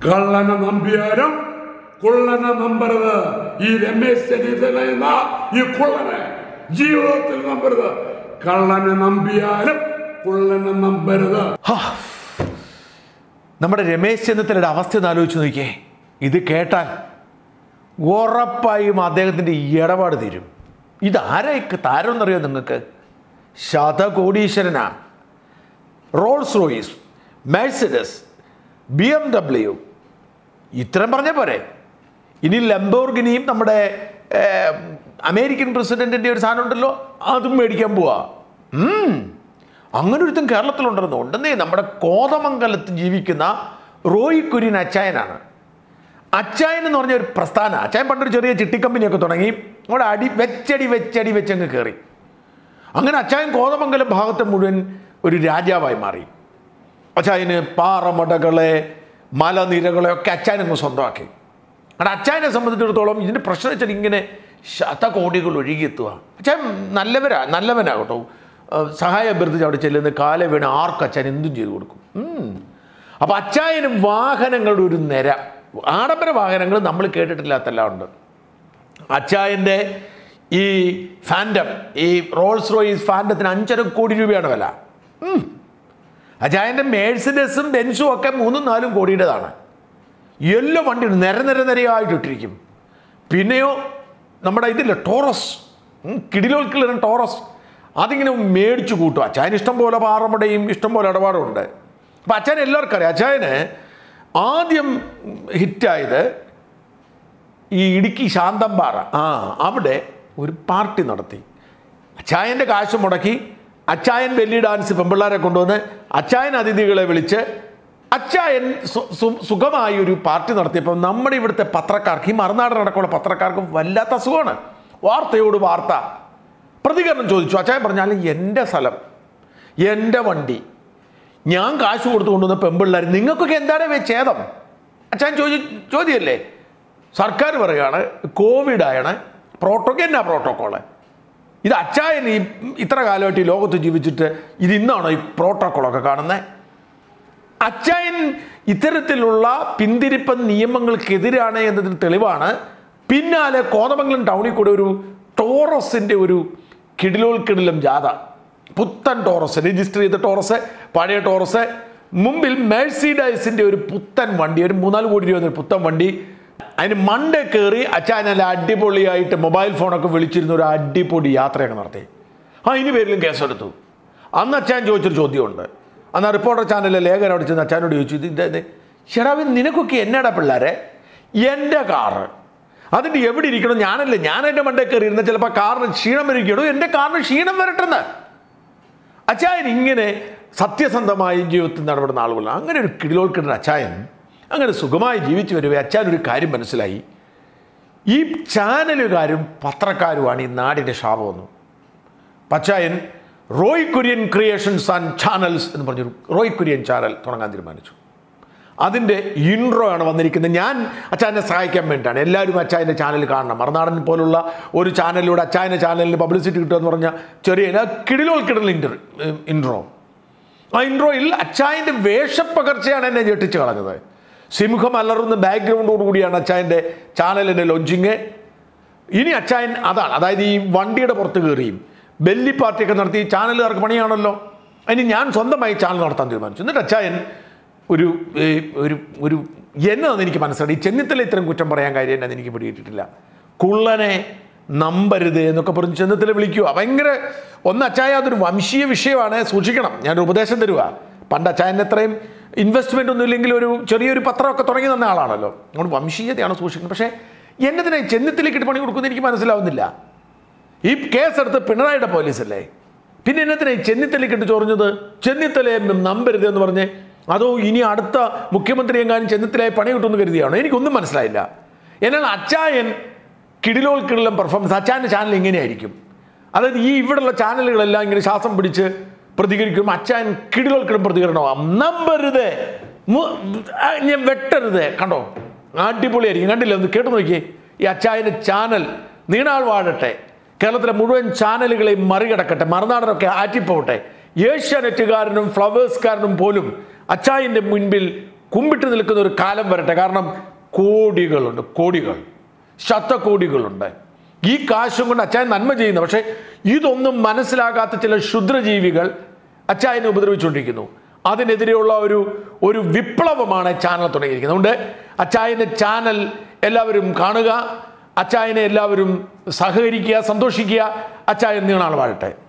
കള്ളനെ നമ്പിയാലും കുള്ളനെ നമ്പരുത് ഈ രമേശ് ചെന്നിത്തല എന്ന ഈ കുള്ളനെ ജീവിതത്തിൽ നമ്പരുത് കള്ളനെ നമ്പിയാലും കുള്ളനെ നമ്പരുത് ഹാ. നമ്മുടെ രമേശ് ചെന്നിത്തലയുടെ അവസ്ഥ ഒന്ന് ആലോചിച്ച് നോക്കിയേ ഇത് കേട്ടാൽ ഉറപ്പായും അദ്ദേഹത്തിൻ്റെ ഇടപാട് തീരും ഇതാരൊക്കെ താരമെന്നറിയോ നിങ്ങൾക്ക് ശതകോടീശ്വരനാ Rolls Royce Mercedes B M W ഇത്രയും പറഞ്ഞ പോരെ ഇനി ലംബോർഗിനിയും നമ്മുടെ ഏർ, അമേരിക്കൻ പ്രസിഡന്റിന്റെ ഒരു സാധനം ഉണ്ടല്ലോ അതും മേടിക്കാൻ പോവാ ഉം. അങ്ങനെ ഒരുത്തും കേരളത്തിലുണ്ടെന്ന് ഉണ്ടെന്നേ നമ്മുടെ കോതമംഗലത്ത് ജീവിക്കുന്ന റോയി കുര്യൻ അച്ചായനാണ് അച്ചായൻ എന്ന് പറഞ്ഞ ഒരു പ്രസ്ഥാനം അച്ചായൻ പണ്ടൊരു ചെറിയ ചിട്ടിക്കമ്പനിയൊക്കെ തുടങ്ങി അവിടെ അടി വെച്ചടി വെച്ചടി വെച്ചങ്ങ് കയറി അങ്ങനെ അച്ചായൻ കോതമംഗലം ഭാഗത്ത് മുഴുവൻ ഒരു രാജാവായി മാറി അച്ചായന് പാറമടകളെ മലനിരകളെ ഒക്കെ അച്ചായനങ്ങ് സ്വന്തമാക്കി അവിടെ അച്ചായനെ സംബന്ധിച്ചിടത്തോളം ഇതിൻ്റെ പ്രശ്നം വെച്ചാൽ ഇങ്ങനെ ശതകോടികൾ ഒഴുകിയെത്തുക അച്ചായൻ നല്ലവരാ നല്ലവനാ കേട്ടോ ഏഹ് സഹായം അഭ്യർത്ഥിച്ച് അവിടെ ചെല്ലുന്ന കാല വീണ് ആർക്ക് അച്ചായൻ എന്തും ചെയ്തു കൊടുക്കും ഉം. അപ്പോൾ അച്ചായന് വാഹനങ്ങളുടെ ഒരു നിര ആഡംബര വാഹനങ്ങൾ നമ്മൾ കേട്ടിട്ടില്ലാത്തെല്ലാം ഉണ്ട് അച്ചായൻ്റെ ഈ ഫാൻഡം ഈ റോൾസ് റോയിസ് ഫാൻഡത്തിന് അഞ്ചര കോടി രൂപയാണ് വില ഉം. അച്ചായൻ്റെ മേഴ്സിഡസും ബെൻസും ഒക്കെ മൂന്നും നാലും കോടിയുടേതാണ് എല്ലാ വണ്ടിയും നിര നിര നിരയായിട്ട് ഇട്ടിരിക്കും പിന്നെയോ നമ്മുടെ ഇതില്ല ടോറസ് ഉം, കിടിലോൽക്കിളിന് ടോറസ് അതിങ്ങനെ മേടിച്ചു കൂട്ടും അച്ചായന് ഇഷ്ടം പോലെ പാറമടയും ഇഷ്ടം പോലെ ഇടപാടുണ്ട് അപ്പം അച്ചായൻ എല്ലാവർക്കും അറിയാം അച്ചായന് ആദ്യം ഹിറ്റായത് ഈ ഇടുക്കി ശാന്തമ്പാറ ആ അവിടെ ഒരു പാർട്ടി നടത്തി അച്ചായൻ്റെ കാശ് മുടക്കി അച്ചായൻ വെല്ലി ഡാൻസ് പെമ്പിള്ളാരെ കൊണ്ടുവന്ന് അച്ചായൻ അതിഥികളെ വിളിച്ച് അച്ചായൻ സു- സു- സുഖമായി ഒരു പാർട്ടി നടത്തിയപ്പോൾ നമ്മുടെ ഇവിടുത്തെ പത്രക്കാർക്ക് ഈ മറുനാട് നടക്കമുള്ള പത്രക്കാർക്ക് വല്ലാത്ത അസുഖമാണ് വാർത്തയോട് വാർത്ത പ്രതികരണം ചോദിച്ചു അച്ചായൻ പറഞ്ഞാൽ എൻ്റെ സ്ഥലം എൻ്റെ വണ്ടി ഞാൻ കാശ് കൊടുത്തു കൊണ്ടുവന്ന പെമ്പിള്ളേർ നിങ്ങൾക്കൊക്കെ എന്താണ് വേ ഛേദം അച്ഛൻ ചോദി ചോദ്യമല്ലേ സർക്കാർ പറയുകയാണ് കോവിഡാണ് പ്രോട്ടോക്കോൾ എന്നാ പ്രോട്ടോക്കോള് ഇത് അച്ചായൻ ഈ ഇത്ര കാലമായിട്ട് ഈ ലോകത്ത് ജീവിച്ചിട്ട് ഇത് ഇന്നാണോ ഈ പ്രോട്ടോക്കോളൊക്കെ കാണുന്നത് അച്ചായൻ ഇത്തരത്തിലുള്ള പിന്തിരിപ്പൻ നിയമങ്ങൾക്കെതിരാണ് എന്നതിന് തെളിവാണ് പിന്നാലെ കോതമംഗലം ടൗണിൽ കൂടെ ഒരു ടോറസിൻ്റെ ഒരു കിടിലോൽക്കിടിലം ജാഥ പുത്തൻ ടോറസ് രജിസ്റ്റർ ചെയ്ത ടോറസ് പഴയ ടോറസ് മുമ്പിൽ മേഴ്സിഡൈസിൻ്റെ ഒരു പുത്തൻ വണ്ടി ഒരു മൂന്നാല് കോടി രൂപ ഒരു പുത്തൻ വണ്ടി അതിന് മണ്ടേ കയറി അച്ചായൻ നല്ല അടിപൊളിയായിട്ട് മൊബൈൽ ഫോണൊക്കെ വിളിച്ചിരുന്ന ഒരു അടിപൊളി യാത്രയൊക്കെ നടത്തി ആ ഇനി പേരിലും കേസെടുത്തു അന്ന് അച്ചാൻ ചോദിച്ചൊരു ചോദ്യമുണ്ട് അന്ന് ആ റിപ്പോർട്ടർ ചാനലിലെ ലേഖനം അവിടെ ചെന്ന് അച്ചാനോട് ചോദിച്ചു ഇത് ഇത് ഷെടാവിൻ നിനക്കൊക്കെ എന്നാടാ പിള്ളേരെ എൻ്റെ കാറ് അതിൻ്റെ എവിടെ ഇരിക്കണം ഞാനല്ലേ ഞാൻ എൻ്റെ മണ്ടേ കയറി ഇരുന്ന ചിലപ്പോൾ കാറിന് ക്ഷീണം വരികയുള്ളൂ എൻ്റെ കാറിന് ക്ഷീണം വരട്ടെന്ന് അച്ചായൻ ഇങ്ങനെ സത്യസന്ധമായി ജീവിതത്തിൽ നടപെടുന്ന ആളുകളാണ് അങ്ങനെ ഒരു കിടിലോൾക്കിടുന്ന അച്ചായൻ അങ്ങനെ സുഖമായി ജീവിച്ചു വരവേ അച്ചായൻ ഒരു കാര്യം മനസ്സിലായി ഈ ചാനലുകാരും പത്രക്കാരുമാണ് ഈ നാടിൻ്റെ ശാപമെന്ന് പച്ചായൻ Roy Kurian creations and channels എന്ന് പറഞ്ഞൊരു റോയ് കുര്യൻ ചാനൽ തുടങ്ങാൻ തീരുമാനിച്ചു അതിൻ്റെ ഇൻട്രോ ആണ് വന്നിരിക്കുന്നത് ഞാൻ അച്ചായനെ സഹായിക്കാൻ വേണ്ടിയിട്ടാണ് എല്ലാവരും അച്ചായൻ്റെ ചാനൽ കാണണം മറുനാടൻ പോലുള്ള ഒരു ചാനലിലൂടെ അച്ചായൻ്റെ ചാനലിന് പബ്ലിസിറ്റി കിട്ടുക എന്ന് പറഞ്ഞാൽ ചെറിയ കിടിലോൽ കിടൽ ഇൻ്റർ ഇൻട്രോ ആ ഇൻട്രോയിൽ അച്ചായൻ്റെ വേഷപ്പകർച്ചയാണ് എന്നെ ഞെട്ടിച്ച് കളഞ്ഞത് സിംഹം അലറുന്ന ബാക്ക്ഗ്രൗണ്ടോട് കൂടിയാണ് അച്ചായൻ്റെ ചാനലിൻ്റെ ലോഞ്ചിങ് ഇനി അച്ചായൻ അതാണ് അതായത് ഈ വണ്ടിയുടെ പുറത്ത് കയറിയും ബെല്ലി പാർട്ടിയൊക്കെ നടത്തി ചാനലുകാർക്ക് പണിയാണല്ലോ അതിന് ഞാൻ സ്വന്തമായി ചാനൽ നടത്താൻ തീരുമാനിച്ചു എന്നിട്ട് അച്ചായൻ ഒരു ഏ, ഒരു ഒരു എന്നതെന്ന് എനിക്ക് മനസ്സിലായി ഈ ചെന്നിത്തല ഇത്തരം കുറ്റം പറയാൻ കാര്യം എന്നത് എനിക്ക് പിടിയിട്ടിട്ടില്ല കുള്ളനെ നമ്പരുത് എന്നൊക്കെ പറഞ്ഞ് ചെന്നിത്തല വിളിക്കുക ഭയങ്കര ഒന്ന് അച്ചായ അതൊരു വംശീയ വിഷയമാണ് സൂക്ഷിക്കണം ഞാനൊരു ഉപദേശം തരുക പണ്ട് അച്ചായന് അത്രയും ഇൻവെസ്റ്റ്മെൻ്റ് ഒന്നും ഇല്ലെങ്കിൽ ഒരു ചെറിയൊരു പത്രമൊക്കെ തുടങ്ങി തന്ന ആളാണല്ലോ അതുകൊണ്ട് വംശീയതയാണ് സൂക്ഷിക്കുന്നത് പക്ഷേ എന്നതിനായി ചെന്നിത്തലയ്ക്കിട്ട് പണി കൊടുക്കുന്നത് എനിക്ക് മനസ്സിലാവുന്നില്ല ഈ കേസെടുത്ത് പിണറായിയുടെ പോലീസല്ലേ പിന്നെ എന്നത്തിനായി ചെന്നിത്തലയ്ക്കിട്ട് ചൊറിഞ്ഞത് ചെന്നിത്തലയെ നമ്പരുത് എന്ന് പറഞ്ഞ് അതോ ഇനി അടുത്ത മുഖ്യമന്ത്രി എങ്ങാനും ചെന്നിത്തലയെ പണി കിട്ടുമെന്ന് കരുതിയാണോ എനിക്കൊന്നും മനസ്സിലായില്ല എന്നാൽ അച്ചായൻ കിടിലോൽ കിടിലം പെർഫോമൻസ് അച്ചായൻ്റെ ചാനൽ ഇങ്ങനെയായിരിക്കും അതായത് ഈ ഇവിടെയുള്ള ചാനലുകളെല്ലാം ഇങ്ങനെ ശ്വാസം പിടിച്ച് പ്രതികരിക്കും അച്ചായൻ കിടിലോൽ കിടം പ്രതികരണമാം നമ്പരുത് മു- ആ, ഞാൻ വെട്ടരുത് കണ്ടോ അടിപൊളിയായിരിക്കും കണ്ടില്ല ഒന്ന് കേട്ടു നോക്കിയേ ഈ അച്ചായൻ്റെ ചാനൽ നീണാൾ വാഴട്ടെ കേരളത്തിലെ മുഴുവൻ ചാനലുകളെയും മറികടക്കട്ടെ മറുനാടനൊക്കെ ആറ്റിപ്പോട്ടെ ഏഷ്യാനെറ്റുകാരനും ഫ്ലവേഴ്സ്കാരനും പോലും അച്ചായൻ്റെ മുൻപിൽ കുമ്പിട്ട് നിൽക്കുന്ന ഒരു കാലം വരട്ടെ കാരണം കോടികളുണ്ട് കോടികൾ ശതകോടികളുണ്ട് ഈ കാശും കൊണ്ട് അച്ചായൻ നന്മ ചെയ്യുന്നു പക്ഷേ ഇതൊന്നും മനസ്സിലാകാത്ത ചില ക്ഷുദ്രജീവികൾ അച്ചായനെ ഉപദ്രവിച്ചുകൊണ്ടിരിക്കുന്നു അതിനെതിരെയുള്ള ഒരു ഒരു വിപ്ലവമാണ് ചാനൽ തുടങ്ങിയിരിക്കുന്നത് അതുകൊണ്ട് അച്ചായൻ്റെ ചാനൽ എല്ലാവരും കാണുക അച്ചായനെ എല്ലാവരും സഹകരിക്കുക സന്തോഷിക്കുക അച്ചായൻ നീണാൾ വാഴട്ടെ